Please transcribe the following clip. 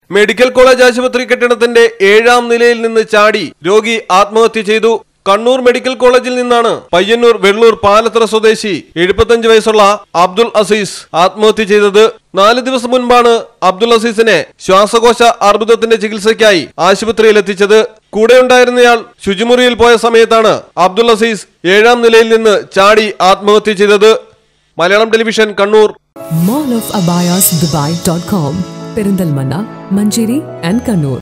Medical college ആശുപത്രി കെട്ടിടത്തിന്റെ ഏഴാം നിലയിൽ നിന്ന് ചാടി രോഗി ആത്മഹത്യ ചെയ്തു കണ്ണൂർ മെഡിക്കൽ കോളേജിൽ നിന്നാണ് പയ്യന്നൂർ വെള്ളൂർ പാലത്തറ സ്വദേശി എഴുപത്തഞ്ച് വയസ്സുള്ള അബ്ദുൾ അസീസ് ആത്മഹത്യ ചെയ്തത് നാല് ദിവസം മുൻപാണ് അബ്ദുൾ അസീസിനെ ശ്വാസകോശ അർബുദത്തിന്റെ ചികിത്സയ്ക്കായി ആശുപത്രിയിൽ എത്തിച്ചത് കൂടെയുണ്ടായിരുന്നയാൾ ശുചിമുറിയിൽ പോയ സമയത്താണ് അബ്ദുൾ അസീസ് ഏഴാം നിലയിൽ നിന്ന് ചാടി ആത്മഹത്യ ചെയ്തത് Malayalam television Kannur mallofAbayasDubai.com, Perindalmana, Manjeri and Kannur.